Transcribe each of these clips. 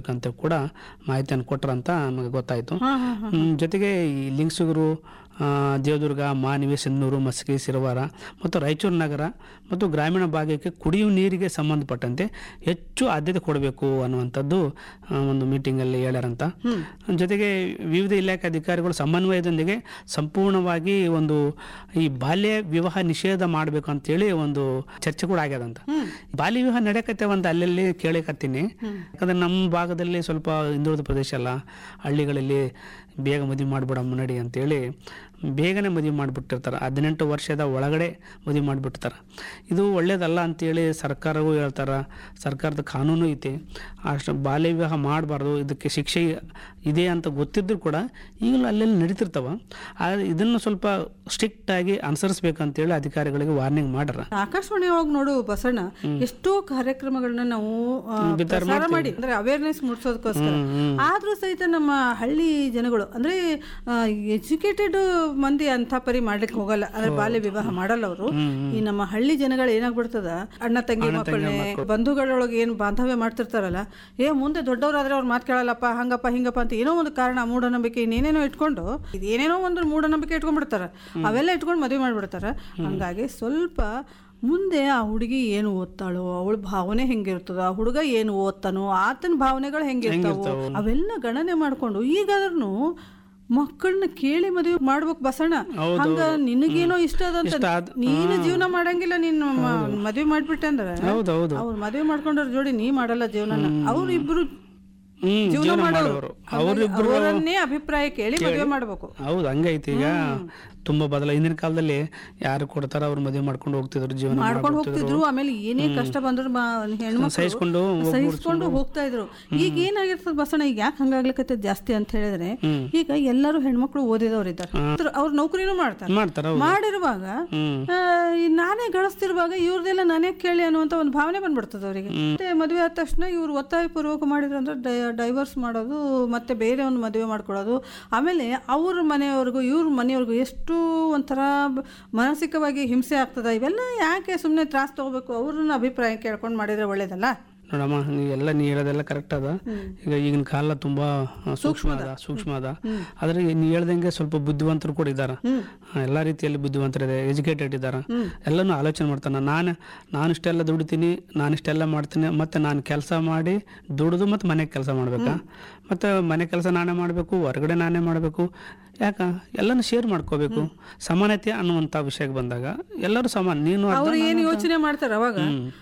ಅಂತ ಕೂಡ ಮಾಹಿತಿಯನ್ನು ಕೊಟ್ಟರಂತ ನಮಗೆ ಗೊತ್ತಾಯಿತು ಹಾ ಹಾ ಹಾ ಹ್ಮ್, ಜೊತೆಗೆ ಈ ಲಿಂಗಸುಗೂರು ಆ, ದೇವದುರ್ಗ ಮಾನವಿ ಸಿನ್ನೂರು ಮಸ್ಕಿ ಸಿರವಾರ ಮತ್ತು ರಾಯಚೂರು ನಗರ ಮತ್ತು ಗ್ರಾಮೀಣ ಭಾಗಕ್ಕೆ ಕುಡಿಯುವ ನೀರಿಗೆ ಸಂಬಂಧಪಟ್ಟಂತೆ ಹೆಚ್ಚು ಆದ್ಯತೆ ಕೊಡಬೇಕು ಅನ್ನುವಂಥದ್ದು ಆ, ಒಂದು ಮೀಟಿಂಗಲ್ಲಿ ಹೇಳ್ಯಾರಂತ ಜೊತೆಗೆ ವಿವಿಧ ಇಲಾಖೆ ಅಧಿಕಾರಿಗಳು ಸಮನ್ವಯದೊಂದಿಗೆ ಸಂಪೂರ್ಣವಾಗಿ ಒಂದು ಈ ಬಾಲ್ಯ ವಿವಾಹ ನಿಷೇಧ ಮಾಡಬೇಕು ಅಂತೇಳಿ ಒಂದು ಚರ್ಚೆ ಕೂಡ ಆಗ್ಯದಂತ ಬಾಲ್ಯ ವಿವಾಹ ನಡೆಯಕತ್ತೆ ಒಂದು ಅಲ್ಲಲ್ಲಿ ಕೇಳಕತ್ತೀನಿ ಯಾಕಂದ್ರೆ ನಮ್ಮ ಭಾಗದಲ್ಲಿ ಸ್ವಲ್ಪ ಹಿಂದುಳಿದ ಪ್ರದೇಶ ಅಲ್ಲ ಹಳ್ಳಿಗಳಲ್ಲಿ ಬೇಗ ಮದುವೆ ಮಾಡಿಬಿಡಮ್ಮ ನಡಿ ಅಂತೇಳಿ ಬೇಗನೆ ಮದುವೆ ಮಾಡಿಬಿಟ್ಟಿರ್ತಾರೆ ಹದಿನೆಂಟು ವರ್ಷದ ಒಳಗಡೆ ಮದುವೆ ಮಾಡಿಬಿಡ್ತಾರೆ ಇದು ಒಳ್ಳೇದಲ್ಲ ಅಂತೇಳಿ ಸರ್ಕಾರವೂ ಹೇಳ್ತಾರೆ ಸರ್ಕಾರದ ಕಾನೂನು ಐತಿ ಅಷ್ಟು ಬಾಲ್ಯ ವಿವಾಹ ಮಾಡಬಾರ್ದು ಇದಕ್ಕೆ ಶಿಕ್ಷೆ ಇದೆ ಅಂತ ಗೊತ್ತಿದ್ರು ಕೂಡ ಈಗಲೂ ಅಲ್ಲೆಲ್ಲಿ ನಡೀತಿರ್ತಾವ ಆದರೆ ಇದನ್ನು ಸ್ವಲ್ಪ ಸ್ಟ್ರಿಕ್ಟಾಗಿ ಅನುಸರಿಸ್ಬೇಕಂತೇಳಿ ಅಧಿಕಾರಿಗಳಿಗೆ ವಾರ್ನಿಂಗ್ ಮಾಡ್ಯಾರ ಆಕಾಶವಾಣಿ ಒಳಗೆ ನೋಡು ಬಸಣ್ಣ ಎಷ್ಟೋ ಕಾರ್ಯಕ್ರಮಗಳನ್ನ ನಾವು ಆ, ಬಿತ್ತರ ಪ್ರಸಾರ ಮಾಡಿ ಅಂದ್ರೆ ಅವೇರ್ನೆಸ್ ಮೂಡಿಸೋದಕ್ಕೋಸ್ಕರ ಆದ್ರೂ ಸಹಿತ ನಮ್ಮ ಹಳ್ಳಿ ಜನಗಳು ಅಂದ್ರೆ ಎಜುಕೇಟೆಡ್ ಮಂದಿ ಅಂತ ಪರಿ ಮಾಡ್ಲಿಕ್ಕೆ ಹೋಗಲ್ಲ ಅಂದ್ರೆ ಬಾಲ್ಯ ವಿವಾಹ ಮಾಡಲ್ಲ ಅವರು ಈ ನಮ್ಮ ಹಳ್ಳಿ ಜನಗಳು ಏನಾಗ್ಬಿಡ್ತದ ಅಣ್ಣ ತಂಗಿ ಮಕ್ಕಳನ್ನೇ ಬಂಧುಗಳೊಳಗೆ ಏನು ಬಾಂಧವ್ಯ ಮಾಡ್ತಿರ್ತಾರಲ್ಲ ಏ ಮುಂದೆ ದೊಡ್ಡವರಾದ್ರೆ ಅವ್ರ ಮಾತು ಕೇಳಲ್ಲಪ್ಪ ಹಂಗಪ್ಪ ಹಿಂಗಪ್ಪ ಅಂತ ಏನೋ ಒಂದು ಕಾರಣ ಮೂಢನಂಬಿಕೆ ಇನ್ನೇನೇನೋ ಇಟ್ಕೊಂಡು ಇದೇನೇನೋ ಒಂದು ಮೂಢನಂಬಿಕೆ ಇಟ್ಕೊಂಡ್ಬಿಡ್ತಾರೆ ಅವೆಲ್ಲ ಇಟ್ಕೊಂಡು ಮದುವೆ ಮಾಡ್ಬಿಡ್ತಾರೆ ಹಂಗಾಗಿ ಸ್ವಲ್ಪ ಮುಂದೆ ಆ ಹುಡುಗಿ ಏನು ಓದ್ತಾಳೋ ಅವಳ ಭಾವನೆ ಹೆಂಗಿರ್ತದ ಆ ಹುಡುಗ ಏನು ಓದ್ತಾನೋ ಆತನ ಭಾವನೆಗಳು ಹೆಂಗಿರ್ತಾವೋ ಅವೆಲ್ಲ ಗಣನೆ ಮಾಡ್ಕೊಂಡು ಈಗಾದ್ರೂ ಮಕ್ಕಳನ್ನ ಕೇಳಿ ಮದುವೆ ಮಾಡ್ಬೇಕು ಬಸಣ್ಣ ಹಂಗ ನಿನಗೇನೋ ಇಷ್ಟ ಅದಂತ ಇಷ್ಟ ಆದ್- ನೀನು ಜೀವನ ಮಾಡಂಗಿಲ್ಲ ನೀನು ಮ- ಮದುವೆ ಮಾಡ್ಬಿಟ್ಟೆ ಅಂದ್ರೆ ಹೌದು ಹೌದು ಅವ್ರು ಮದುವೆ ಮಾಡ್ಕೊಂಡ್ರ ಜೋಡಿ ನೀ ಮಾಡಲ್ಲ ಜೀವನನ ಅವ್ರು ಇಬ್ರು ಹ್ಮ್ ಜೀವನ ಜೀವನ ಮಾಡೋರು ಮಾಡೋರು ಹಾಗಾಗಿ ಅವರಿಬ್ರು ಅವರನ್ನೇ ಅಭಿಪ್ರಾಯ ಕೇಳಿ ಮದುವೆ ಮಾಡ್ಬೇಕು ಹೌದು ಹಂಗೈತಿ ಈಗ ತುಂಬಾ ಬದಲ ಹಿಂದಿನ ಕಾಲದಲ್ಲಿ ಯಾರು ಕೊಡ್ತಾರ ಅವ್ರು ಮದುವೆ ಮಾಡ್ಕೊಂಡು ಹೋಗ್ತಿದ್ರು ಜೀವನ ಮಾಡ್ಕೊಂಡು ಹೋಗ್ತಿದ್ರು ಆಮೇಲೆ ಏನೇ ಕಷ್ಟ ಬಂದ್ರು ಹೆಣ್ಮಕ್ಳು ಸಹಿಸ್ಕೊಂಡು ಸಹಿಸ್ಕೊಂಡು ಹೋಗ್ತಾ ಇದ್ರು ಈಗ ಏನಾಗಿರ್ತದ ಬಸಣ್ಣ ಈಗ ಯಾಕೆ ಹಂಗಾಗ್ಲಿಕತ್ತದ ಜಾಸ್ತಿ ಅಂತ ಹೇಳಿದ್ರೆ ಈಗ ಎಲ್ಲರೂ ಹೆಣ್ಮಕ್ಳು ಓದಿದವ್ರು ಇದ್ದಾರೆ ಅವ್ರು ನೌಕರಿನೂ ಮಾಡ್ತಾರೆ ಮಾಡ್ತಾರ ಹೌದು. ಮಾಡಿರುವಾಗ ಹ್ಮ್ ಆ, ಈ ನಾನೇ ಗಳಿಸ್ತಿರುವಾಗ ಇವ್ರದೆಲ್ಲ ನಾನೇ ಕೇಳಿ ಅನ್ನುವಂತ ಒಂದು ಭಾವನೆ ಬಂದ್ಬಿಡ್ತದೆ ಅವರಿಗೆ ಮತ್ತೆ ಮದುವೆ ಆದ ತಕ್ಷಣ ಇವ್ರು ಒತ್ತಾಯ ಪೂರ್ವಕ ಮಾಡಿದ್ರು ಅಂದ್ರೆ ಡೈವರ್ಸ್ ಮಾಡೋದು ಮತ್ತೆ ಬೇರೆ ಒಂದು ಮದುವೆ ಮಾಡ್ಕೊಳ್ಳೋದು ಆಮೇಲೆ ಅವ್ರ ಮನೆಯವ್ರಿಗೂ ಇವ್ರ ಮನೆಯವ್ರಿಗೂ ಎಷ್ಟು ಒಂಥರ ಬ- ಮಾನಸಿಕವಾಗಿ ಹಿಂಸೆ ಆಗ್ತದ ಇವೆಲ್ಲ ಯಾಕೆ ಸುಮ್ಮನೆ ತ್ರಾಸ ತಗೋಬೇಕು ಅವ್ರನ್ನ ಅಭಿಪ್ರಾಯ ಕೇಳ್ಕೊಂಡು ಮಾಡಿದ್ರೆ ಒಳ್ಳೇದಲ್ಲ ನೋಡಮ್ಮ ನೀ ಎಲ್ಲ ನೀ ಹೇಳೋದೆಲ್ಲ ಕರೆಕ್ಟ್ ಅದ ಈಗ ಈಗಿನ ಕಾಲ ತುಂಬಾ ಆ, ಸೂಕ್ಷ್ಮ ಅದ ಸೂಕ್ಷ್ಮ ಅದ ಆದ್ರೆ ನೀ ಹೇಳ್ದಂಗೆ ಸ್ವಲ್ಪ ಬುದ್ಧಿವಂತರು ಕೂಡ ಇದಾರ ಆ, ಎಲ್ಲಾ ರೀತಿಯಲ್ಲಿ ಬುದ್ಧಿವಂತರಿದೆ ಎಜುಕೇಟೆಡ್ ಇದಾರ ಎಲ್ಲನೂ ಆಲೋಚನೆ ಮಾಡ್ತಾನೆ ನಾನು ನಾನು ಇಷ್ಟೆಲ್ಲ ದುಡಿತೀನಿ ನಾನು ಇಷ್ಟೆಲ್ಲ ಮಾಡ್ತೀನಿ ಮತ್ತೆ ನಾನು ಕೆಲಸ ಮಾಡಿ ದುಡಿದು ಮತ್ತೆ ಮನೆಗೆ ಕೆಲಸ ಮಾಡ್ಬೇಕಾ ಮತ್ತೆ ಮನೆ ಕೆಲಸ ನಾನೇ ಮಾಡಬೇಕು ಹೊರಗಡೆ ನಾನೇ ಮಾಡಬೇಕು ಯಾಕ ಎಲ್ಲನೂ ಶೇರ್ ಮಾಡ್ಕೋಬೇಕು ಸಮಾನತೆ ಅನ್ನುವಂಥ ವಿಷಯಕ್ಕೆ ಬಂದಾಗ ಎಲ್ಲರೂ ಸಮಾನ ನೀನು ಅರ್ಧ, ಅವ್ರು ನಾನು ಏನು ಅರ್ಧ. ಯೋಚನೆ ಮಾಡ್ತಾರೆ ಅವಾಗ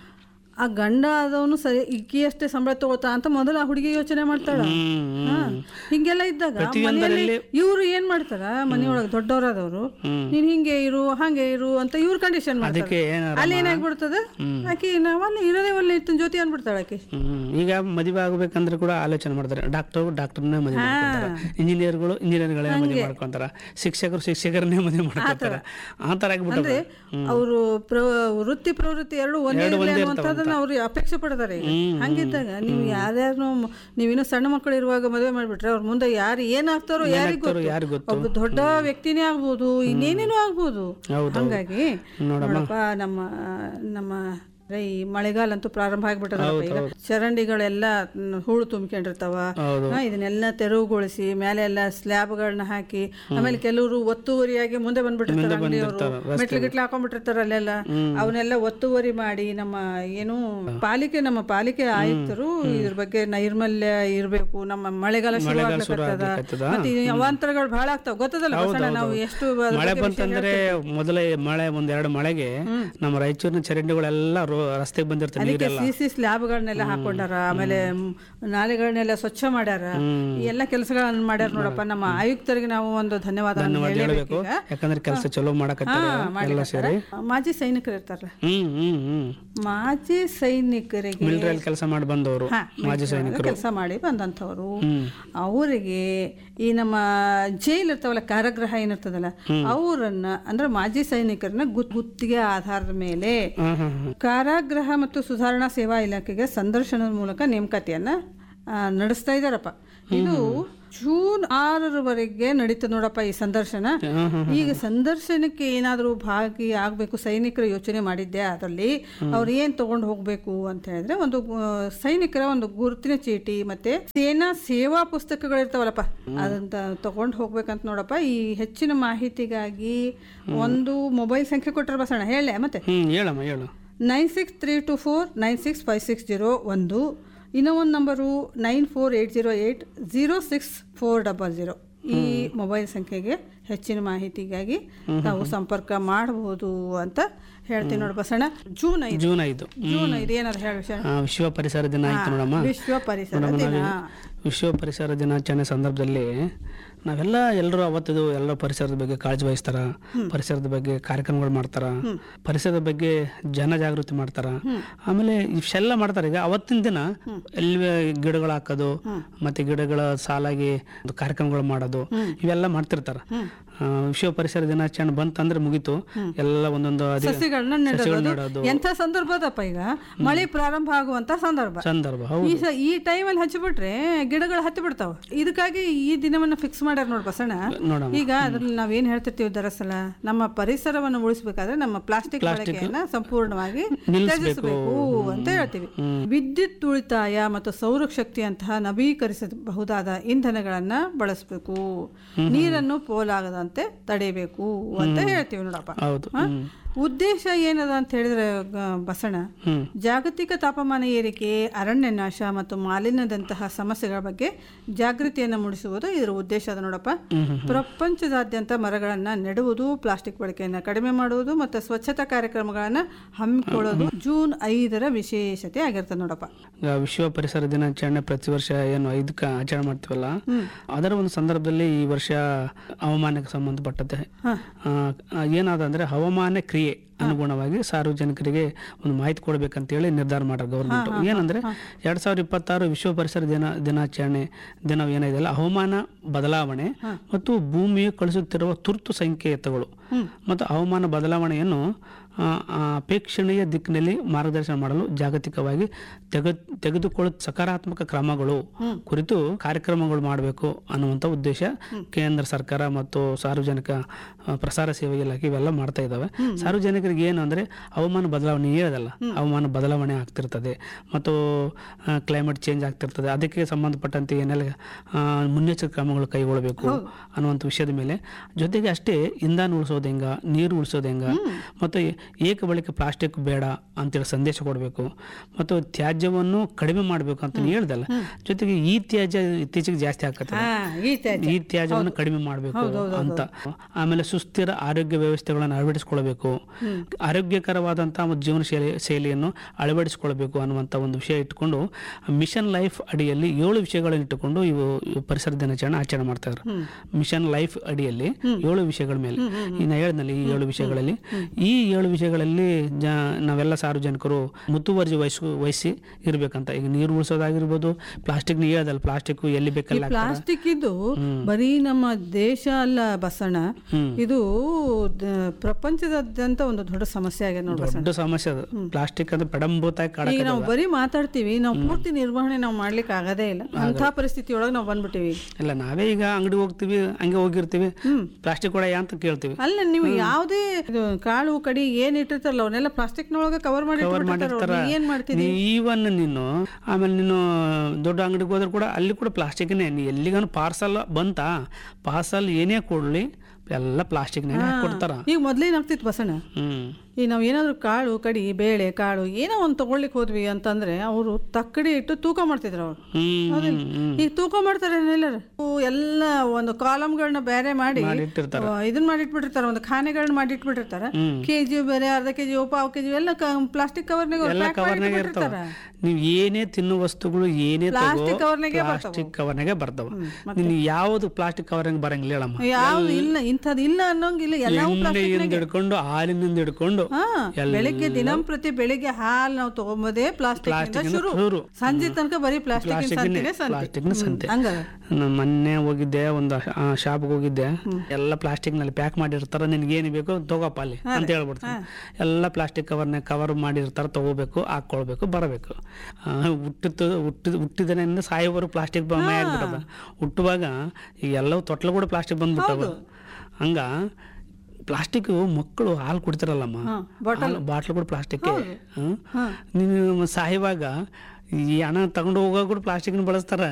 ಆ ಗಂಡ ಆದವನು ಸರಿ ಇಕ್ಕಿ ಅಷ್ಟೇ ಸಂಬಳ ತಗೋತಾ ಅಂತ ಮೊದಲು ಆ ಹುಡುಗಿ ಯೋಚನೆ ಮಾಡ್ತಾಳ ಹ್ಮ್, ಹ್ಮ್. ಹಾ. ಹಿಂಗೆಲ್ಲ ಇದ್ದಾಗ ಮನೆಯಲ್ಲಿ ಇವ್ರು ಏನ್ ಮಾಡ್ತಾರ ಮನೆಯೊಳಗೆ ದೊಡ್ಡವರಾದವರು ನೀನ್ ಹಿಂಗೆ ಇರು ಹಂಗೆ ಇರು ಅಂತ ಇವ್ರ ಕಂಡೀಷನ್ ಅದಕ್ಕೆ ಮಾಡ್ತಾರೆ ಏನಾರ ಅಲ್ಲಿ ಏನಾಗ್ಬಿಡ್ತದ ಆಕಿ ನಾವಲ್ಲ ಇರೋದೇ ಒಳ್ಳೆ ಇತ್ತು ಜೊತೆ ಅನ್ಬಿಡ್ತಾಳ ಆಕಿ ಹ್ಮ್. ಈಗ ಮದುವೆ ಆಗ್ಬೇಕಂದ್ರೆ ಕೂಡ ಆಲೋಚನೆ ಮಾಡ್ತಾರೆ ಡಾಕ್ಟರ್ ಡಾಕ್ಟರ್ನೇ ಮದುವೆ ಮಾಡ್ಕೊಂತಾರೆ ಇಂಜಿನಿಯರ್ಗಳು ಇಂಜಿನಿಯರ್ಗಳೇ ಮದುವೆ ಮಾಡ್ಕೊಂತಾರ ಶಿಕ್ಷಕರು ಶಿಕ್ಷಕರನ್ನೇ ಮದುವೆ ಮಾಡ್ಕೊಂತಾರೆ ಆ ಥರ ಆಗ್ಬಿಟ್ಟದೆ ಅವರು ವೃತ್ತಿ ಪ್ರವೃತ್ತಿ ಎರಡು ಒಂದೇ ಇರ್ಲಿ ಅನ್ನುವಂಥದ್ದನ್ನ ಅವ್ರು ಅಪೇಕ್ಷೆ ಪಡ್ತಾರೆ ಈಗ ಹಂಗಿದ್ದಾಗ ನೀವು ಯಾರ್ಯಾರು ನೀವಿನ್ನೂ ಸಣ್ಣ ಮಕ್ಕಳು ಇರುವಾಗ ಮದುವೆ ಮಾಡ್ಬಿಟ್ರೆ ಅವ್ರ ಮುಂದೆ ಯಾರು ಏನಾಗ್ತಾರೋ ಯಾರಿಗೂ ಏನಾಗ್ತಾರೋ ಯಾರಿಗ್ ಗೊತ್ತು? ಒಬ್ಬ ದೊಡ್ಡ ವ್ಯಕ್ತಿನೇ ಆಗ್ಬೋದು ಇನ್ನೇನೇನೋ ಆಗ್ಬೋದು ಹೌದು. ಹಂಗಾಗಿ ನೋಡಪ್ಪ ನಮ್ಮ ನಮ್ಮ ಈ ಮಳೆಗಾಲ ಅಂತೂ ಪ್ರಾರಂಭ ಆಗ್ಬಿಟ್ಟದಪ್ಪ ಈಗ ಚರಂಡಿಗಳೆಲ್ಲ ಮ್, ಹೂಳು ತುಂಬಿಕೊಂಡಿರ್ತಾವ ಹೌದು. ಹಾ, ಇದನ್ನೆಲ್ಲ ತೆರವುಗೊಳಿಸಿ ಮೇಲೆ ಎಲ್ಲ ಸ್ಲ್ಯಾಬ್ಗಳನ್ನ ಹಾಕಿ ಆಮೇಲೆ ಕೆಲವರು ಒತ್ತುವರಿಯಾಗಿ ಮುಂದೆ ಬಂದ್ಬಿಟ್ಟಿರ್ತಾರೆ ಅಂಗಡಿಯವರು ಮೆಟ್ಲು ಗಿಟ್ಲು ಹಾಕೊಂಡ್ಬಿಟ್ಟಿರ್ತಾರೆ ಅಲ್ಲೆಲ್ಲ ಅವನ್ನೆಲ್ಲ ಒತ್ತುವರಿ ಮಾಡಿ ನಮ್ಮ ಏನು ಪಾಲಿಕೆ ನಮ್ಮ ಪಾಲಿಕೆ ಆಯುಕ್ತರು ಇದ್ರ ಬಗ್ಗೆ ನೈರ್ಮಲ್ಯ ಇರಬೇಕು ನಮ್ಮ ಮಳೆಗಾಲ ಶುರುವಾಗ್ಲಿಕತ್ತದ ಆಗ್ಲಿಕತ್ತದ. ಮತ್ತೆ ಈ ಅವಾಂತರಗಳು ಬಹಳ ಆಗ್ತಾವ ಗೊತ್ತದಲ್ಲ ಬಸಣ್ಣ ನಾವು ಎಷ್ಟು ಅದ್ರ ಮಳೆ ಬಗ್ಗೆ ವಿಷಯ ಬಂತಂದ್ರೆ ಮೊದಲ ಮಳೆ ಒಂದ್ ಎರಡು ಮಳೆಗೆ ನಮ್ಮ ರಾಯಚೂರಿನ ಚರಂಡಿಗಳೆಲ್ಲ ರೋ- ರಸ್ತೆಗೆ ಬಂದಿರ್ತವೆ ಅದಕ್ಕೆ ನೀರೆಲ್ಲ ಸಿ ಸಿ ಸ್ಲ್ಯಾಬ್ಗಳನ್ನೆಲ್ಲ ಹಾಕೊಂಡಾರ ಆಮೇಲೆ ಮ್, ನಾಲೆಗಳನ್ನೆಲ್ಲ ಸ್ವಚ್ಛ ಮಾಡ್ಯಾರ ಈ ಎಲ್ಲ ಕೆಲಸಗಳನ್ನ ಮಾಡ್ಯಾರ ನೋಡಪ್ಪ ನಮ್ಮ ಆಯುಕ್ತರಿಗೆ ನಾವು ಒಂದು ಧನ್ಯವಾದ ಧನ್ಯವಾದ ಹೇಳ್ಬೇಕು ಯಾಕಂದ್ರೆ ಕೆಲಸ ಚಲೋ ಮಾಡಕತ್ತಾರೆ ಎಲ್ಲ ಸೇರಿ ಮಾಜಿ ಸೈನಿಕರು ಇರ್ತಾರಲ್ಲ ಹ್ಮ್ ಹ್ಮ್ ಹ್ಮ್ ಮಾಜಿ ಸೈನಿಕರಿಗೆ ಮಿಲಿಟರಿಯಲ್ಲಿ ಕೆಲಸ ಮಾಡಿ ಬಂದವರು ಮಾಜಿ ಸೈನಿಕರು ಕೆಲಸ ಮಾಡಿ ಬಂದಂಥವ್ರು ಹ್ಮ್ ಅವರಿಗೆ ಈ ನಮ್ಮ ಜೈಲ್ ಇರ್ತಾವಲ್ಲ ಕಾರಾಗೃಹ ಏನಿರ್ತದಲ್ಲ ಅವರನ್ನ ಅಂದ್ರೆ ಮಾಜಿ ಸೈನಿಕರನ್ನ ಗುತ್- ಗುತ್ತಿಗೆ ಆಧಾರದ ಮೇಲೆ ಹ್ಮ್ ಹ್ಮ್ ಹ್ಮ್ ಕಾರಾಗೃಹ ಮತ್ತು ಸುಧಾರಣಾ ಸೇವಾ ಇಲಾಖೆಗೆ ಸಂದರ್ಶನದ ಮೂಲಕ ನೇಮಕಾತಿಯನ್ನ ಆ, ನಡೆಸ್ತಾ ಇದ್ದಾರಪ್ಪ ಇದು ಜೂನ್ ಆರರವರೆಗೆ ನಡೀತದೆ ನೋಡಪ್ಪ ಈ ಸಂದರ್ಶನ ಈಗ ಸಂದರ್ಶನಕ್ಕೆ ಏನಾದರೂ ಭಾಗಿ ಆಗಬೇಕು ಸೈನಿಕರು ಯೋಚನೆ ಮಾಡಿದ್ದೆ ಅದರಲ್ಲಿ ಅವ್ರು ಏನು ತಗೊಂಡು ಹೋಗಬೇಕು ಅಂತ ಹೇಳಿದ್ರೆ ಒಂದು ಆ, ಸೈನಿಕರ ಒಂದು ಗುರುತಿನ ಚೀಟಿ ಮತ್ತೆ ಸೇನಾ ಸೇವಾ ಪುಸ್ತಕಗಳಿರ್ತಾವಲ್ಲಪ್ಪ ಅದಂತ ತಗೊಂಡು ಹೋಗ್ಬೇಕಂತ ನೋಡಪ್ಪ ಈ ಹೆಚ್ಚಿನ ಮಾಹಿತಿಗಾಗಿ ಒಂದು ಮೊಬೈಲ್ ಸಂಖ್ಯೆ ಕೊಟ್ಟರೆ ಬಸಣ್ಣ ಹೇಳಲೆ ಮತ್ತೆ ಹ್ಞೂ ಹೇಳಮ್ಮ ಹೇಳು nine six three two four nine six five six zero ಒಂದು ಇನ್ನೂ ಒಂದು ನಂಬರು nine four eight zero eight zero six four double zero ಈ ಮೊಬೈಲ್ ಸಂಖ್ಯೆಗೆ ಹೆಚ್ಚಿನ ಮಾಹಿತಿಗಾಗಿ ನಾವು ಸಂಪರ್ಕ ಮಾಡಬಹುದು ಅಂತ ಹೇಳ್ತೀನಿ ನೋಡಿ ಬಸಣ್ಣ ಜೂನ್ ಐದು ಜೂನ್ ಐದು ಜೂನ್ ಐದು ಏನಾದ್ರು ಹೇಳಿ ವಿಷಯ ಆ, ವಿಶ್ವ ಪರಿಸರ ದಿನ ಆಯ್ತು ನೋಡಮ್ಮ ವಿಶ್ವ ಪರಿಸರ ಮೇಡಮ್, ದಿನ ನಾವು ವಿಶ್ವ ಪರಿಸರ ದಿನಾಚರಣೆ ಸಂದರ್ಭದಲ್ಲಿ ನಾವೆಲ್ಲ ಎಲ್ಲರೂ ಅವತ್ತಿದು ಎಲ್ಲ ಪರಿಸರದ ಬಗ್ಗೆ ಕಾಳಜಿ ವಹಿಸ್ತಾರ ಪರಿಸರದ ಬಗ್ಗೆ ಕಾರ್ಯಕ್ರಮಗಳು ಮಾಡ್ತಾರ ಪರಿಸರದ ಬಗ್ಗೆ ಜನ ಜಾಗೃತಿ ಮಾಡ್ತಾರ ಆಮೇಲೆ ಇಷ್ಟೆಲ್ಲ ಮಾಡ್ತಾರೆ ಈಗ ಅವತ್ತಿನ ದಿನ ಎಲ್ಲಿ ಗಿಡಗಳು ಹಾಕೋದು ಮತ್ತೆ ಗಿಡಗಳ ಸಾಲಾಗಿ ಒಂದು ಕಾರ್ಯಕ್ರಮಗಳು ಮಾಡೋದು ಇವೆಲ್ಲ ಮಾಡ್ತಿರ್ತಾರ ಆ, ವಿಶ್ವ ಪರಿಸರ ದಿನಾಚರಣೆ ಬಂತಂದ್ರೆ ಮುಗೀತು ಎಲ್ಲ ಒಂದೊಂದು ಅದೇ ಸಸಿಗಳನ್ನ ಸಸಿಗಳನ್ನ ನೆಡೋದು ನೆಡೋದು. ಎಂಥ ಸಂದರ್ಭ ಅದಪ್ಪ ಈಗ ಮಳೆ ಪ್ರಾರಂಭ ಆಗುವಂತ ಸಂದರ್ಭ ಸಂದರ್ಭ ಹೌದು ಈ ಸ- ಈ ಟೈಮಲ್ಲಿ ಹಚ್ಚಿಬಿಟ್ರೆ ಗಿಡಗಳು ಹತ್ತಿ ಬಿಡ್ತಾವ ಇದಕ್ಕಾಗಿ ಈ ದಿನವನ್ನ ಫಿಕ್ಸ್ ಮಾಡ್ಯಾರ ನೋಡಿ ಬಸಣ್ಣ ನೋಡಮ್ಮ ಈಗ ಅದ್ರಲ್ಲಿ ನಾವೇನ್ ಹೇಳ್ತಿರ್ತೀವಿ ದರಸಲ ನಮ್ಮ ಪರಿಸರವನ್ನು ಉಳಿಸ್ಬೇಕಾದ್ರೆ ನಮ್ಮ ಪ್ಲಾಸ್ಟಿಕ್ ಬಳಕೆಯನ್ನ ಸಂಪೂರ್ಣವಾಗಿ ತ್ಯಜಿಸಬೇಕು ಅಂತ ಹೇಳ್ತೀವಿ ವಿದ್ಯುತ್ ಉಳಿತಾಯ ಮತ್ತು ಸೌರಶಕ್ತಿಯಂತಹ ನವೀಕರಿಸಬಹುದಾದ ಇಂಧನಗಳನ್ನ ಬಳಸಬೇಕು ನೀರನ್ನು ಪೋಲಾಗದಂತೆ ತಡೆಯಬೇಕು ಅಂತ ಹೇಳ್ತೀವಿ ನೋಡಪ್ಪ ಹೌದು ಹ? ಹ್ಮ್. ಉದ್ದೇಶ ಏನದ ಅಂತ ಹೇಳಿದ್ರೆ ಗ- ಬಸಣ್ಣ ಹ್ಮ್ ಜಾಗತಿಕ ತಾಪಮಾನ ಏರಿಕೆ ಅರಣ್ಯ ನಾಶ ಮತ್ತು ಮಾಲಿನ್ಯದಂತಹ ಸಮಸ್ಯೆಗಳ ಬಗ್ಗೆ ಜಾಗೃತಿಯನ್ನು ಮೂಡಿಸುವುದು ಇದರ ಉದ್ದೇಶ ಅದ ನೋಡಪ್ಪ ಪ್ರಪಂಚದಾದ್ಯಂತ ಮರಗಳನ್ನು ನೆಡುವುದು ಪ್ಲಾಸ್ಟಿಕ್ ಬಳಕೆಯನ್ನು ಕಡಿಮೆ ಮಾಡುವುದು ಮತ್ತು ಸ್ವಚ್ಛತಾ ಕಾರ್ಯಕ್ರಮಗಳನ್ನು ಹಮ್ಮಿಕೊಳ್ಳೋದು ಜೂನ್ ಐದರ ವಿಶೇಷತೆ ಆಗಿರ್ತದೆ ನೋಡಪ್ಪ ಈಗ ವಿಶ್ವ ಪರಿಸರ ದಿನಾಚರಣೆ ಪ್ರತಿ ವರ್ಷ ಏನು ಐದಕ್ಕೆ ಆಚರಣೆ ಮಾಡ್ತೀವಲ್ಲ ಅದರ ಒಂದು ಸಂದರ್ಭದಲ್ಲಿ ಈ ವರ್ಷ ಹವಾಮಾನಕ್ಕೆ ಸಂಬಂಧಪಟ್ಟಂತೆ ಹ. ಆ, ಆ, ಏನಾದ ಅಂದ್ರೆ ಹವಾಮಾನ ಕ್ರಿಯೆ ಅನುಗುಣವಾಗಿ ಸಾರ್ವಜನಿಕರಿಗೆ ಒಂದು ಮಾಹಿತಿ ಕೊಡ್ಬೇಕಂತೇಳಿ ನಿರ್ಧಾರ ಮಾಡ್ಯಾರ ಗೌರ್ಮೆಂಟ್ ಏನಂದ್ರೆ ಎರಡ್ ಸಾವಿರದ ಇಪ್ಪತ್ತಾರು ವಿಶ್ವ ಪರಿಸರ ದಿನ ದಿನಾಚರಣೆ ದಿನ ಏನಿದೆಯಲ್ಲ ಹವಾಮಾನ ಬದಲಾವಣೆ ಮತ್ತು ಭೂಮಿಯು ಕಳಿಸುತ್ತಿರುವ ತುರ್ತು ಸಂಕೇತಗಳು ಮತ್ತು ಹವಾಮಾನ ಬದಲಾವಣೆಯನ್ನು ಆ, ಆ, ಅಪೇಕ್ಷಣೀಯ ದಿಕ್ಕಿನಲ್ಲಿ ಮಾರ್ಗದರ್ಶನ ಮಾಡಲು ಜಾಗತಿಕವಾಗಿ ತೆಗೆ ತೆಗೆದುಕೊಳ್ಳುವ ಸಕಾರಾತ್ಮಕ ಕ್ರಮಗಳು ಕುರಿತು ಕಾರ್ಯಕ್ರಮಗಳು ಮಾಡಬೇಕು ಅನ್ನುವಂಥ ಉದ್ದೇಶ ಕೇಂದ್ರ ಸರ್ಕಾರ ಮತ್ತು ಸಾರ್ವಜನಿಕ ಆ, ಪ್ರಸಾರ ಸೇವೆ ಇಲಾಖೆ ಇವೆಲ್ಲ ಮಾಡ್ತಾ ಇದ್ದಾವೆ ಸಾರ್ವಜನಿಕರಿಗೆ ಏನು ಅಂದರೆ ಹವಾಮಾನ ಬದಲಾವಣೆ ಹೇಳೋದಲ್ಲ ಹವಾಮಾನ ಬದಲಾವಣೆ ಆಗ್ತಿರ್ತದೆ ಮತ್ತು ಕ್ಲೈಮೇಟ್ ಚೇಂಜ್ ಆಗ್ತಿರ್ತದೆ ಅದಕ್ಕೆ ಸಂಬಂಧಪಟ್ಟಂತೆ ಏನೆಲ್ಲ ಆ, ಮುನ್ನೆಚ್ಚರಿಕೆ ಕ್ರಮಗಳು ಕೈಗೊಳ್ಳಬೇಕು ಅನ್ನುವಂಥ ವಿಷಯದ ಮೇಲೆ ಜೊತೆಗೆ ಅಷ್ಟೇ ಇಂಧನ ಉಳಿಸೋದು ಹೆಂಗ ನೀರು ಉಳಿಸೋದು ಹೆಂಗ ಮತ್ತು ಏಕ ಬಳಕೆ ಪ್ಲಾಸ್ಟಿಕ್ ಬೇಡ ಅಂತೇಳಿ ಸಂದೇಶ ಕೊಡಬೇಕು ಮತ್ತು ತ್ಯಾಜ್ಯವನ್ನು ಕಡಿಮೆ ಮಾಡಬೇಕು ಅಂತ ಹೇಳ್ದಲ್ಲ ಜೊತೆಗೆ ಈ ತ್ಯಾಜ್ಯ ಇತ್ತೀಚೆಗೆ ಜಾಸ್ತಿ ಆಗ್ತದೆ ಹಾ ಈ ತ್ಯಾಜ್ಯ ಈ ತ್ಯಾಜ್ಯವನ್ನು ಕಡಿಮೆ ಮಾಡಬೇಕು ಅಂತ ಆಮೇಲೆ ಸುಸ್ಥಿರ ಆರೋಗ್ಯ ವ್ಯವಸ್ಥೆಗಳನ್ನು ಅಳವಡಿಸಿಕೊಳ್ಬೇಕು ಆರೋಗ್ಯಕರವಾದಂತಹ ಒಂದು ಜೀವನ ಶೈಲಿ ಶೈಲಿಯನ್ನು ಅಳವಡಿಸಿಕೊಳ್ಬೇಕು ಅನ್ನುವಂಥ ಒಂದು ವಿಷಯ ಇಟ್ಕೊಂಡು ಮಿಷನ್ ಲೈಫ್ ಅಡಿಯಲ್ಲಿ ಏಳು ವಿಷಯಗಳನ್ನು ಇಟ್ಟುಕೊಂಡು ಇವು ಇವು ಪರಿಸರ ದಿನಾಚರಣೆ ಆಚರಣೆ ಮಾಡ್ತಾ ಇದ್ರು ಮಿಷನ್ ಲೈಫ್ ಅಡಿಯಲ್ಲಿ ಏಳು ವಿಷಯಗಳ ಮೇಲೆ ಇನ್ನು ಹೇಳಿದ್ನಲ್ಲಿ ಈ ಏಳು ವಿಷಯಗಳಲ್ಲಿ ಈ ಏಳು ವಿಷಯಗಳಲ್ಲಿ ಜ ನಾವೆಲ್ಲ ಸಾರ್ವಜನಿಕರು ಮುತುವರ್ಜಿ ವಹಿಸ್ ವಹಿಸಿ ಇರ್ಬೇಕಂತ ಈಗ ನೀರು ಉಳಿಸೋದಾಗಿರ್ಬೋದು ಪ್ಲಾಸ್ಟಿಕ್ ನೀ ಹೇಳ್ದಲ್ಲ ಪ್ಲಾಸ್ಟಿಕ್ ಎಲ್ಲಿ ಬೇಕಲ್ಲ ಪ್ಲಾಸ್ಟಿಕ್ ಇದು ಬರೀ ನಮ್ಮ ದೇಶ ಅಲ್ಲ ಬಸಣ್ಣ ಇದು ದ- ಪ್ರಪಂಚದಾದ್ಯಂತ ಒಂದು ದೊಡ್ಡ ಸಮಸ್ಯೆ ಆಗಿದೆ ನೋಡಿ ದೊಡ್ಡ ಸಮಸ್ಯೆ ಅದು ಪ್ಲಾಸ್ಟಿಕ್ ಅಂದ್ರೆ ಪಡಂಭೂತಾಗಿ ಕಾಡ ಈಗ ನಾವು ಬರೀ ಮಾತಾಡ್ತೀವಿ ನಾವು ಪೂರ್ತಿ ನಿರ್ವಹಣೆ ನಾವು ಮಾಡ್ಲಿಕ್ಕೆ ಆಗದೇ ಇಲ್ಲ ಅಂಥ ಪರಿಸ್ಥಿತಿ ಒಳಗೆ ನಾವು ಬಂದ್ಬಿಟ್ಟಿವಿ ಇಲ್ಲ ನಾವೇ ಈಗ ಅಂಗಡಿ ಹೋಗ್ತೀವಿ ಹಂಗೆ ಹೋಗಿರ್ತೀವಿ ಪ್ಲಾಸ್ಟಿಕ್ ಕೂಡ ಅಂತ ಕೇಳ್ತೀವಿ ಅಲ್ಲ ನೀವು ಯಾವುದೇ ಇದು ಕಾಳು ಕಡಿ ಏನ್ ಇಟ್ಟಿರ್ತಾರಲ್ಲ ಅವನ್ನೆಲ್ಲ ಪ್ಲಾಸ್ಟಿಕ್ ನೊಳಗೆ ಕವರ್ ಮಾಡಿ ಕವರ್ ಇಟ್ಬಿಟ್ಟಿರ್ತಾರ ಮಾಡಿರ್ತಾರ ಅವ್ರು. ಏನ್ ಮಾಡ್ತೀರಿ ಈವನ್ ನೀನು ಆಮೇಲೆ ನೀನು ದೊಡ್ಡ ಅಂಗಡಿಗೆ ಹೋದ್ರೆ ಕೂಡ ಅಲ್ಲಿ ಕೂಡ ಪ್ಲಾಸ್ಟಿಕ್ನೇ ನೀ ಎಲ್ಲಿಗಾನು ಪಾರ್ಸಲ್ ಬಂತ ಪಾರ್ಸಲ್ ಏನೇ ಕೊಡ್ಲಿ ಎಲ್ಲ ಪ್ಲಾಸ್ಟಿಕ್ನಾಗ ಕೊಡ್ತಾರ ಈಗ ಮೊದ್ಲೇನಾಗ್ತಿತ್ತು ಬಸಣ್ಣ ಹ್ಮ್ ಈಗ ನಾವು ಏನಾದ್ರು ಕಾಳು ಕಡಿ ಬೇಳೆ ಕಾಳು ಏನೋ ಒಂದು ತಗೊಳ್ಲಿಕ್ಕೆ ಹೋದ್ವಿ ಅಂತಂದ್ರೆ ಅವರು ತಕ್ಕಡಿ ಇಟ್ಟು ತೂಕ ಮಾಡ್ತಿದ್ರು ಅವ್ರು ಹ್ಮ್ ಹೌದಿಲ್ಲ? ಈಗ ತೂಕ ಮಾಡ್ತಾರೆ ಎಲ್ಲರೂ ಎಲ್ಲ ಒಂದು ಕಾಲಮ್ಗಳನ್ನ ಬೇರೆ ಮಾಡಿ ಮಾಡಿಟ್ಟಿರ್ತಾರ. ಆ, ಇದನ್ನ ಮಾಡಿಟ್ಬಿಟ್ಟಿರ್ತಾರೆ ಒಂದು ಖಾನೆಗಳನ್ನ ಮಾಡಿಟ್ಬಿಟ್ಟಿರ್ತಾರೆ ಕೆಜಿ ಬೇರೆ ಅರ್ಧ ಕೆಜಿ ಪಾವು ಕೆಜಿ ಎಲ್ಲ ಪ್ಲಾಸ್ಟಿಕ್ ಕವರ್ನಾಗ ಎಲ್ಲ ಕವರ್ನಾಗ ಇರ್ತಾವ ನೀವು ಏನೇ ತಿನ್ನೋ ವಸ್ತುಗಳು ಏನೇ Plastic ಕವರ್ನಾಗೆ ಪ್ಲಾಸ್ಟಿಕ್ ಕವರ್ನಾಗೆ ಬರ್ತಾವ ನೀನು ಯಾವ್ದು ಪ್ಲಾಸ್ಟಿಕ್ ಕವರ್ನಾಗ ಬರಂಗಿಲ್ಲ ಹೇಳಮ್ಮ ಯಾವ್ದು ಇಲ್ಲ ಇಂಥದ್ದು ಇಲ್ಲ ಅನ್ನೋಂಗಿಲ್ಲ ಎಲ್ಲವೂ ಎಣ್ಣೆಯಿಂದ ಹಿಡ್ಕೊಂಡು ಹಾಲಿನಿಂದ ಹಿಡ್ಕೊಂಡು ಮೊದಲು ಹಾ ಬೆಳಿಗ್ಗೆ ದಿನಂಪ್ರತಿ ಬೆಳಿಗ್ಗೆ ಹಾಲು ನಾವು ತಗೊಂಬೋದೇ ಪ್ಲಾಸ್ಟಿಕ್ ಶುರು ಶುರು. ಸಂಜೆ ತನಕ ಬರೀ ಪ್ಲಾಸ್ಟಿಕ್ ಪ್ಲಾಸ್ಟಿಕ್ನ ಸಂತೆ ಹಂಗ ನಾನು ಮೊನ್ನೆ ಹೋಗಿದ್ದೆ ಒಂದು ಶಾಪ್ಗೆ ಹೋಗಿದ್ದೆ ಎಲ್ಲ ಪ್ಲಾಸ್ಟಿಕ್ ನಲ್ಲಿ ಪ್ಯಾಕ್ ಮಾಡಿರ್ತಾರ ನಿನ್ಗೆ ಏನು ಬೇಕು ತಗೋಪ್ಪ ಅಲ್ಲಿ ಅಂತ ಹೇಳ್ಬಿಡ್ತಾರೆ ಎಲ್ಲ ಪ್ಲಾಸ್ಟಿಕ್ ಕವರ್ನ ಕವರ್ ಮಾಡಿರ್ತಾರ ತಗೋಬೇಕು ಹಾಕೊಳ್ಬೇಕು ಬರಬೇಕು ಆ, ಹುಟ್ಟಿದ ಹುಟ್ಟಿದ ಹುಟ್ಟಿದನಿಂದ ಸಾಯೋವರೆಗೂ ಪ್ಲಾಸ್ಟಿಕ್ ಮೈ ಆಗ್ಬಿಟ್ಟದ ಹುಟ್ಟುವಾಗ ಈಗ ಎಲ್ಲವೂ ತೊಟ್ಲು ಕೂಡ ಪ್ಲಾಸ್ಟಿಕ್ ಬಂದ್ಬಿಟ್ಟವ ಹಂಗ ಪ್ಲಾಸ್ಟಿಕ್ ಮಕ್ಕಳು ಹಾಲು ಕುಡಿತಾರಲ್ಲಮ್ಮ ಹಾಲು ಬಾಟ್ಲು ಕೂಡ ಪ್ಲಾಸ್ಟಿಕ್ ನೀನು ಸಾಯುವಾಗ ಈ ಹಣ ತಗೊಂಡು ಹೋಗೋ ಕೂಡ ಪ್ಲಾಸ್ಟಿಕ್ನ ಬಳಸ್ತಾರ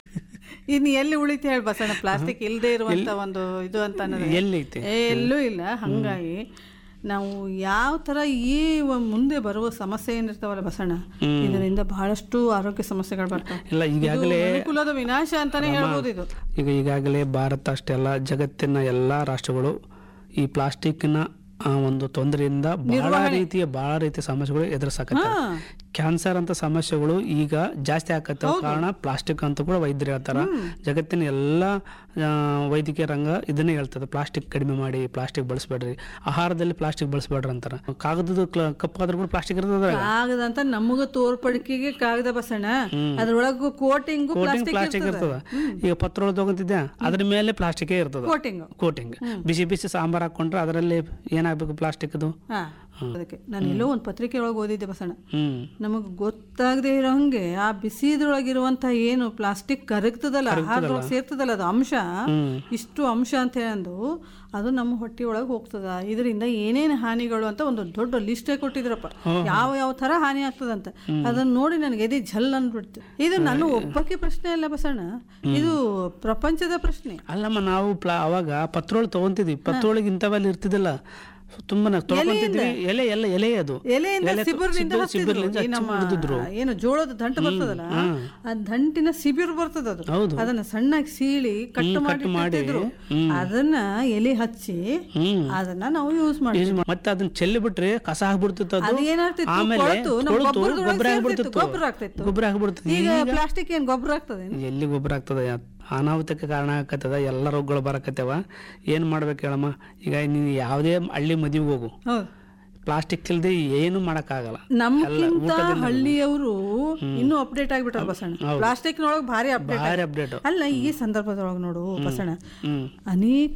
ಇನ್ನು ಎಲ್ಲಿ ಉಳಿತು ಹೇಳಿ ಬಸಣ್ಣ ಪ್ಲಾಸ್ಟಿಕ್ ಇಲ್ಲದೆ ಇರುವಂತ ಒಂದು ಇದು ಅಂತ ಅನ್ನೋದು ಎಲ್ಲಿ ಐತೆ ಏ, ಎಲ್ಲೂ ಇಲ್ಲ ಹಂಗಾಗಿ ನಾವು ಯಾವ ತರ ಈ ಒ- ಮುಂದೆ ಬರುವ ಸಮಸ್ಯೆ ಏನಿರ್ತಾವಲ್ಲ ಬಸಣ್ಣ ಇದರಿಂದ ಬಹಳಷ್ಟು ಆರೋಗ್ಯ ಸಮಸ್ಯೆಗಳು ಬರ್ತಾವೆ ಇಲ್ಲ ಈಗಾಗಲೇ ಮನುಕುಲದ ವಿನಾಶ ಅಂತಾನೆ ಹೇಳ್ಬೋದು ಇದು ಈಗ ಈಗಾಗಲೇ ಭಾರತ ಅಷ್ಟೇ ಅಲ್ಲ ಜಗತ್ತಿನ ಎಲ್ಲ ರಾಷ್ಟ್ರಗಳು ಈ ಪ್ಲಾಸ್ಟಿಕ್ನ ಆ ಒಂದು ತೊಂದರೆಯಿಂದ ಬಹಳ ರೀತಿಯ ಬಹಳ ರೀತಿಯ ಸಮಸ್ಯೆಗಳು ಎದುರಿಸಕತ್ತ ಕ್ಯಾನ್ಸರ್ ಅಂತ ಸಮಸ್ಯೆಗಳು ಈಗ ಜಾಸ್ತಿ ಆಕತ್ತ ಕಾರಣ ಪ್ಲಾಸ್ಟಿಕ್ ಅಂತ ಕೂಡ ವೈದ್ಯರು ಹೇಳ್ತಾರ ಜಗತ್ತಿನ ಎಲ್ಲ ಆ, ವೈದ್ಯಕೀಯ ರಂಗ ಇದನ್ನೇ ಹೇಳ್ತದೆ ಪ್ಲಾಸ್ಟಿಕ್ ಕಡಿಮೆ ಮಾಡಿ ಪ್ಲಾಸ್ಟಿಕ್ ಬಳಸಬೇಡ್ರಿ ಆಹಾರದಲ್ಲಿ ಪ್ಲಾಸ್ಟಿಕ್ ಬಳಸಬೇಡ್ರಿ ಅಂತಾರ ಕಾಗದದ ಕಪ್ ಆದ್ರೂ ಕೂಡ ಪ್ಲಾಸ್ಟಿಕ್ ಇರ್ತದ ಕಾಗದ ಅಂತ ನಮಗ ತೋರ್ಪಡಿಕೆಗೆ ಕಾಗದ ಬಸಣ್ಣ ಅದ್ರೊಳಗು ಕೋಟಿಂಗು ಕೋಟಿಂಗ್ ಪ್ಲಾಸ್ಟಿಕ್ ಪ್ಲಾಸ್ಟಿಕ್ ಇರ್ತದ ಈಗ ಪತ್ರ ತಗೊಂತಿದ್ದೆ ಅದ್ರ ಮೇಲೆ ಪ್ಲಾಸ್ಟಿಕ್ ಇರ್ತದ ಕೋಟಿಂಗ್ ಕೋಟಿಂಗ್ ಬಿಸಿ ಬಿಸಿ ಸಾಂಬಾರ್ ಹಾಕೊಂಡ್ರೆ ಅದರಲ್ಲಿ ಏನಾಗಬೇಕು ಪ್ಲಾಸ್ಟಿಕ್ ಅದು ಹಾ ಅದಕ್ಕೆ ನಾನು ಎಲ್ಲೋ ಒಂದು ಪತ್ರಿಕೆ ಒಳಗೆ ಓದಿದ್ದೆ ಬಸಣ್ಣ ಹ್ಮ್ ನಮಗೆ ಗೊತ್ತಾಗದೆ ಇರೋ ಹಂಗೆ ಆ ಬಿಸಿದ್ರೊಳಗಿರುವಂತ ಏನು ಪ್ಲಾಸ್ಟಿಕ್ ಕರಗ್ತದಲ್ಲ ಆಹಾರದೊಳಗೆ ಸೇರ್ತದಲ್ಲ ಅದು ಅಂಶ ಇಷ್ಟು ಅಂಶ ಅಂತ ಹೇಳಂದು ಅದು ನಮ್ಮ ಹೊಟ್ಟೆ ಒಳಗೆ ಹೋಗ್ತದ ಇದರಿಂದ ಏನೇನು ಹಾನಿಗಳು ಅಂತ ಒಂದು ದೊಡ್ಡ ಲಿಸ್ಟೇ ಕೊಟ್ಟಿದ್ರಪ್ಪ ಯಾವ ಯಾವ ತರ ಹಾನಿ ಆಗ್ತದಂತ ಅದನ್ನ ನೋಡಿ ನನಗೆ ಎದೆ ಝಲ್ ಅಂದ್ಬಿಡ್ತು ಇದು ನನ್ನ ಒಬ್ಬಕ್ಕೆ ಪ್ರಶ್ನೆ ಅಲ್ಲ ಬಸಣ್ಣ ಇದು ಪ್ರಪಂಚದ ಪ್ರಶ್ನೆ ಅಲ್ಲಮ್ಮ ನಾವು ಪ್ಲಾ ಅವಾಗ ಪತ್ರೋಳು ತಗೊಂತಿದ್ವಿ ಪತ್ರೋಳಿಗೆ ಇಂಥವೆಲ್ಲ ಇರ್ತಿದ್ದಿಲ್ಲ ತುಂಬಾ ನಾವು ತೊಳ್ಕೊಂತಿದ್ವಿ ಎಲೆ ಎಲ್ಲ ಎಲೆ ಅದು ಎಲೆಯಿಂದ ಎಲೆ ತ- ಸಿಬಿರ್ನಿಂದ ಸಿಬಿರ್- ಹಚ್ತಿದ್ರು. ಸಿಬಿರ್ನಿಂದ ಈ ನಮ್ಮ ಹಿಡಿದಿದ್ರು. ಏನು ಜೋಳದ ದಂಟು ಬರ್ತದಲ್ಲ ಆ ದಂಟಿನ ಸಿಬಿರ್ ಬರ್ತದ ಅದು ಹೌದು. ಅದನ್ನ ಸಣ್ಣಾಗಿ ಸೀಳಿ ಕಟ್ ಮಾಡಿ ಇಟ್ಟಿರ್ತಿದ್ರು. ಅದನ್ನ ಎಲೆ ಹಚ್ಚಿ ಹ್ಮ್ ಅದನ್ನ ನಾವು ಯೂಸ್ ಮಾಡ್ತೀವಿ ಯೂಸ್ ಮಾಡ್- ಮತ್ತೆ ಅದನ್ನ ಚೆಲ್ಲಿ ಬಿಟ್ರೆ ಕಸ ಆಗ್ಬಿಡ್ತಿತ್ತು ಅದು ಅದು ಏನಾಗ್ತಿತ್ತು ಆಮೇಲೆ ಕೊಳ್ತು ನಮ್ಮ ಕೊಳ್ತು ಗೊಬ್ಬರದೊಳಗೆ ಗೊಬ್ಬರ ಸೇರ್ತಿತ್ತು, ಆಗ್ಬಿಡ್ತಿತ್ತು ಗೊಬ್ಬರ ಆಗ್ತಿತ್ತು ಗೊಬ್ಬರ ಆಗ್ಬಿಡ್ತಿತ್ತು ಈಗ ಪ್ಲಾಸ್ಟಿಕ್ ಏನ್ ಗೊಬ್ಬರ ಆಗ್ತದೆ ಎಲ್ಲಿ ಗೊಬ್ಬರ ಆಗ್ತದ ಅನಾಹುತಕ್ಕೆ ಕಾರಣ ಆಕತ್ತದ ಎಲ್ಲ ರೋಗಗಳು ಬರಕತ್ತವ ಏನು ಮಾಡ್ಬೇಕು ಹೇಳಮ್ಮ ಈಗ ನೀನು ಯಾವುದೇ ಹಳ್ಳಿ ಮದುವೆಗೆ ಹೋಗು ಹೌದು ಪ್ಲಾಸ್ಟಿಕ್ ಇಲ್ದೆ ಏನು ಮಾಡೋಕ್ಕಾಗಲ್ಲ ನಮ್ಗಿಂತ ಹಳ್ಳಿಯವರು ಇನ್ನೂ ಅಪ್ಡೇಟ್ ಆಗ್ಬಿಟ್ಟಾರ ಬಸಣ್ಣ ಪ್ಲಾಸ್ಟಿಕ್ ನೊಳಗೆ ಭಾರಿ ಅಪ್ಡೇಟ್ ಭಾರಿ ಅಪ್ಡೇಟ್ ಅಲ್ಲ ಈ ಸಂದರ್ಭದೊಳಗೆ ನೋಡು ಬಸಣ್ಣ ಹ್ಮ್ ಅನೇಕ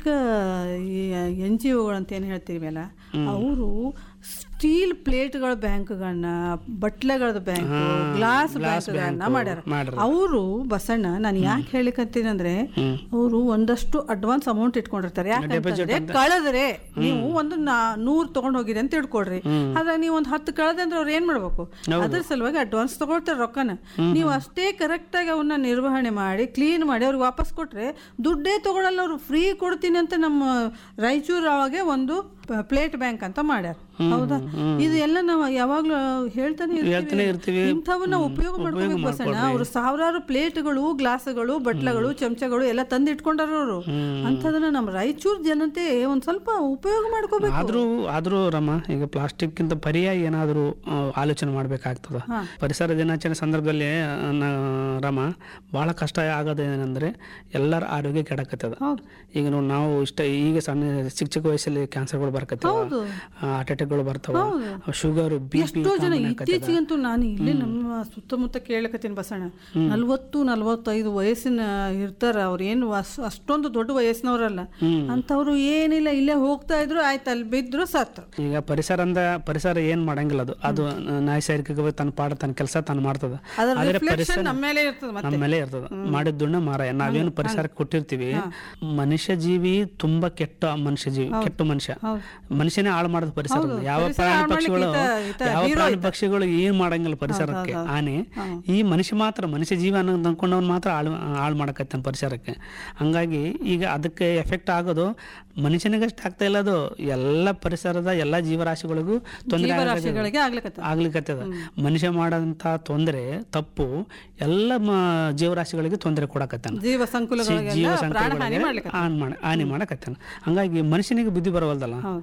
ಎನ್ ಜಿ ಒಗಳಂತ ಏನು ಹೇಳ್ತೀವಲ್ಲ ಅವರು ಸ್ಟೀಲ್ ಪ್ಲೇಟ್ಗಳ ಬ್ಯಾಂಕ್ಗಳನ್ನ ಬಟ್ಲೆಗಳದ ಬ್ಯಾಂಕ್ ಗ್ಲಾಸ್ ಬ್ಯಾಂಕ್ಗಳನ್ನ ಮಾಡ್ಯಾರ ಮಾಡ್ಯಾರ. ಅವರು ಬಸಣ್ಣ ನಾನು ಯಾಕೆ ಹೇಳಿಕತ್ತೀನಿ ಅಂದ್ರೆ ಅವರು ಒಂದಷ್ಟು ಅಡ್ವಾನ್ಸ್ ಅಮೌಂಟ್ ಇಟ್ಕೊಂಡಿರ್ತಾರೆ ಯಾಕಂತಂದ್ರೆ ಕಳೆದ್ರೆ ನೀವು ಒಂದು ನಾ- ನೂರ್ ತಗೊಂಡ್ ಹೋಗಿರಿ ಅಂತ ತಿಳ್ಕೊಡ್ರಿ ಆದ್ರೆ ನೀವು ಒಂದು ಹತ್ತು ಕಳೆದೆ ಅಂದ್ರೆ ಅವ್ರು ಏನ್ ಮಾಡ್ಬೇಕು ಅದ್ರ ಸಲುವಾಗಿ ಅಡ್ವಾನ್ಸ್ ತಗೊಳ್ತಾರೆ ರೊಕ್ಕನ ನೀವು ಅಷ್ಟೇ ಕರೆಕ್ಟ್ ಆಗಿ ಅವನ್ನ ನಿರ್ವಹಣೆ ಮಾಡಿ ಕ್ಲೀನ್ ಮಾಡಿ ಅವ್ರಿಗೆ ವಾಪಸ್ ಕೊಟ್ರೆ ದುಡ್ಡೇ ತಗೊಳಲ್ಲ ಅವರು ಫ್ರೀ ಕೊಡ್ತೀನಿ ಅಂತ ನಮ್ಮ ರಾಯಚೂರು ಒಳಗೆ ಒಂದು ಪ್ಲೇಟ್ ಬ್ಯಾಂಕ್ ಅಂತ ಮಾಡ್ಯಾರ ಹೌದಾ ಇದು ಎಲ್ಲ ನಾವು ಯಾವಾಗ್ಲೂ ಹೇಳ್ತಾನೆ ಹೇಳ್ತಾನೆ ಇರ್ತೀವಿ. ಇಂಥವನ್ನ ಉಪಯೋಗ ಮಾಡ್ಕೋಬೇಕು ಬಸಣ್ಣ ಅವ್ರು ಸಾವಿರಾರು ಪ್ಲೇಟ್ಗಳು ಗ್ಲಾಸ್ಗಳು ಬಟ್ಲಗಳು ಚಮಚಗಳು ಎಲ್ಲ ತಂದು ಇಟ್ಕೊಂಡಾರ ಅವರು ಅಂಥದನ್ನ ನಮ್ಮ ರಾಯಚೂರು ಜನತೆ ಒಂದ್ ಸ್ವಲ್ಪ ಉಪಯೋಗ ಮಾಡ್ಕೋಬೇಕು ಆದ್ರೂ ಆದ್ರೂ ರಮ ಈಗ ಪ್ಲಾಸ್ಟಿಕ್ ಇಂತ ಪರ್ಯಾಯ ಏನಾದರೂ ಆಲೋಚನೆ ಮಾಡ್ಬೇಕಾಗ್ತದ ಪರಿಸರ ದಿನಾಚರಣೆ ಸಂದರ್ಭದಲ್ಲಿ ಆ, ನ- ರಮ ಬಹಳ ಕಷ್ಟ ಆಗೋದೇನೆಂದ್ರೆ ಎಲ್ಲರ ಆರೋಗ್ಯ ಕೆಡಕತ್ತದ ಹೌದು. ಈಗ ನೋಡಿ ನಾವು ಇಷ್ಟ ಈಗ ಸಣ್ಣ ಚಿಕ್ಕ ಚಿಕ್ಕ ವಯಸ್ಸಲ್ಲಿ ಕ್ಯಾನ್ಸರ್ಗಳು ಬರ್ಕತ್ತವ ಹಾರ್ಟ್ ಅಟ್ಯಾಕ್ಗಳು ಬರ್ತಾವ ಶುಗರ್ ಬಿ ಪಿ ಎಷ್ಟೋ ಜನ ಇತ್ತೀಚೆಗಂತೂ ನಾನು ಇಲ್ಲಿ ನಮ್ಮ ಸುತ್ತಮುತ್ತ ಕೇಳಕತ್ತೀನಿ ಬಸಣ್ಣ ನಲ್ವತ್ತು ನಲ್ವತ್ತೈದು ವಯಸ್ಸಿನ ಇರ್ತಾರ ಅವ್ರು ಏನು ಅಸ್- ಅಷ್ಟೊಂದು ದೊಡ್ಡ ವಯಸ್ಸಿನವರಲ್ಲ ಅಂಥವ್ರು ಏನಿಲ್ಲ ಇಲ್ಲೇ ಹೋಗ್ತಾ ಇದ್ರು ಆಯ್ತು ಅಲ್ಲಿ ಬಿದ್ರು ಸತ್ರು ಈಗ ಪರಿಸರ ಅಂದ ಪರಿಸರ ಏನ್ ಮಾಡಂಗಿಲ್ಲ ಅದು ಅದು ನೈಸರ್ಗಿಕವಾಗಿ ತನ್ನ ಪಾಡ ತನ್ನ ಕೆಲಸ ತಾನು ಮಾಡ್ತದ ಅದ್ರ ಆದ್ರೆ ರಿಫ್ಲೆಕ್ಷನ್ ನಮ್ಮ ಮೇಲೆ ಇರ್ತದೆ ಮತ್ತೆ ನಮ್ಮ ಮೇಲೆ ಇರ್ತದ ಮಾಡಿದ ದುಣ್ಣ ಮಾರಾಯ ನಾವೇನು ಪರಿಸರಕ್ಕೆ ಕೊಟ್ಟಿರ್ತೀವಿ ಮನುಷ್ಯ ಜೀವಿ ತುಂಬಾ ಕೆಟ್ಟ ಮನುಷ್ಯ ಜೀವಿ ಕೆಟ್ಟ ಮನುಷ್ಯ ಮನುಷ್ಯನೇ ಹಾಳು ಮಾಡೋದು ಪರಿಸರ ಯಾವ ಪ್ರಾಣಿ ಪಕ್ಷಿಗಳು ಯಾವ ಪ್ರಾಣಿ ಪಕ್ಷಿಗಳು ಏನ್ ಮಾಡಂಗಿಲ್ಲ ಪರಿಸರಕ್ಕೆ ಆನೆ ಈ ಮನುಷ್ಯ ಮಾತ್ರ ಮನುಷ್ಯ ಜೀವ ಅನ್ನೋದು ಅನ್ಕೊಂಡವ್ನು ಮಾತ್ರ ಹಾಳು ಹಾಳು ಮಾಡಕತ್ತಾನ ಪರಿಸರಕ್ಕೆ ಹಂಗಾಗಿ ಈಗ ಅದಕ್ಕೆ ಎಫೆಕ್ಟ್ ಆಗೋದು ಮನುಷ್ಯನಿಗಷ್ಟು ಆಗ್ತಾ ಇಲ್ಲ ಅದು ಎಲ್ಲ ಪರಿಸರದ ಎಲ್ಲ ಜೀವರಾಶಿಗಳಿಗೂ ತೊಂದರೆ ಜೀವರಾಶಿಗಳಿಗೆ ಆಗ್ಲಿಕತ್ತ ಆಗ್ಲಿಕ್ಕತ್ತದ ಮನುಷ್ಯ ಮಾಡೋಂಥ ತೊಂದರೆ ತಪ್ಪು ಎಲ್ಲ ಮ- ಜೀವರಾಶಿಗಳಿಗೆ ತೊಂದರೆ ಕೊಡಕತ್ತಾನ ಜೀವ ಸಂಕುಲಗಳಿಗೆಲ್ಲ ಜೀವ ಪ್ರಾಣ ಹಾನಿ ಸಂಕುಲಗಳಿಗೆ ಮಾಡ್ಲಿಕ್ಕೆ ಹಾನಿ ಮಾಡ ಹಾನಿ ಮಾಡಕತ್ತಾನ ಹಂಗಾಗಿ ಮನುಷ್ಯನಿಗೆ ಬುದ್ಧಿ ಬರವಲ್ದಲ್ಲ ಹೌದು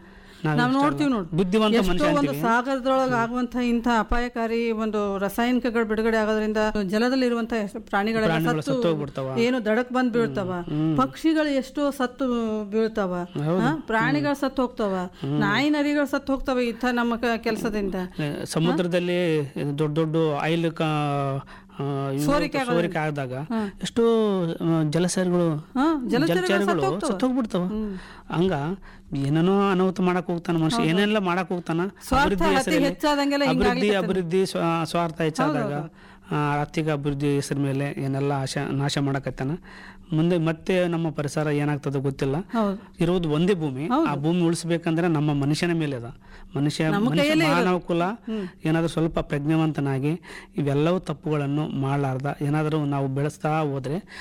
ನಾವ್ ನಾವು ಇಷ್ಟ ನೋಡ್ತೀವಿ ಅಲ್ಲ. ನೋಡಿ ಬುದ್ಧಿವಂತ ಎಷ್ಟೋ ಮನುಷ್ಯ ಒಂದು ಅಂತೀವಿ. ಸಾಗರದೊಳಗೆ ಆಗುವಂತ ಇಂಥ ಅಪಾಯಕಾರಿ ಒಂದು ರಾಸಾಯನಿಕಗಳು ಬಿಡುಗಡೆ ಆಗೋದ್ರಿಂದ ಜಲದಲ್ಲಿರುವಂತ ಎಷ್ಟು ಪ್ರಾಣಿಗಳೆಲ್ಲ ಪ್ರಾಣಿಗಳು ಸತ್ತು ಸತ್ತು ಹೋಗ್ಬಿಡ್ತಾವ. ಏನು ದಡಕ್ ಬಂದ್ ಬೀಳ್ತಾವ ಪಕ್ಷಿಗಳು ಎಷ್ಟೋ ಸತ್ತು ಬೀಳ್ತಾವ ಹಾ? ಪ್ರಾಣಿಗಳು ಸತ್ತು ಹೋಗ್ತಾವ ನಾಯಿ ನರಿಗಳು ಸತ್ತು ಹೋಗ್ತಾವ ಇಂಥ ನಮ್ಮ ಕ- ಕೆಲಸದಿಂದ ಆ, ಸಮುದ್ರದಲ್ಲಿ ದೊಡ್ಡ ದೊಡ್ಡ ಆಯಿಲ್ ಸೋರಿಕೆ ಆದಾಗ ಎಷ್ಟೋ ಆ, ಜಲಚರಗಳು ಹಾ, ಜಲಚರಗಳು ಸತ್ತು ಹೋಗ್ಬಿಡ್ತಾವ ಹಂಗ ಏನೇನೋ ಅನಾಹುತ ಮಾಡಕ್ ಹೋಗ್ತಾನ ಮನುಷ್ಯ ಏನೆಲ್ಲ ಮಾಡಕ್ ಹೋಗ್ತಾನ ಅಭಿವೃದ್ಧಿ ಅತಿ ಹೆಸರಲ್ಲಿ ಹೆಚ್ಚಾದಂಗೆಲ್ಲ ಅಭಿವೃದ್ಧಿ ಅಭಿವೃದ್ಧಿ ಸ್ವ- ಸ್ವಾರ್ಥ ಹೆಚ್ಚಾದಾಗ ಆ, ಆರ್ಥಿಕ ಅಭಿವೃದ್ಧಿ ಹೆಸರ ಮೇಲೆ ಏನೆಲ್ಲ ಆಶ ನಾಶ ಮಾಡಕತ್ತಾನ ಮುಂದೆ ಮತ್ತೆ ನಮ್ಮ ಪರಿಸರ ಏನಾಗ್ತದೋ ಗೊತ್ತಿಲ್ಲ ಹೌದು ಇರೋದು ಒಂದೇ ಭೂಮಿ ಆ ಭೂಮಿ ಉಳಿಸ್ಬೇಕಂದ್ರೆ ನಮ್ಮ ಮನುಷ್ಯನ ಮೇಲೆ ಅದ ಮನುಷ್ಯ ಮನುಷ್ಯ ಮಾನವ ಕುಲ ಏನಾದರೂ ಸ್ವಲ್ಪ ಪ್ರಜ್ಞಾವಂತನಾಗಿ ಇವೆಲ್ಲವೂ ತಪ್ಪುಗಳನ್ನು ಮಾಡಲಾರ್ದ ಏನಾದರೂ ನಾವು ಬೆಳೆಸ್ತಾ ಹೋದ್ರೆ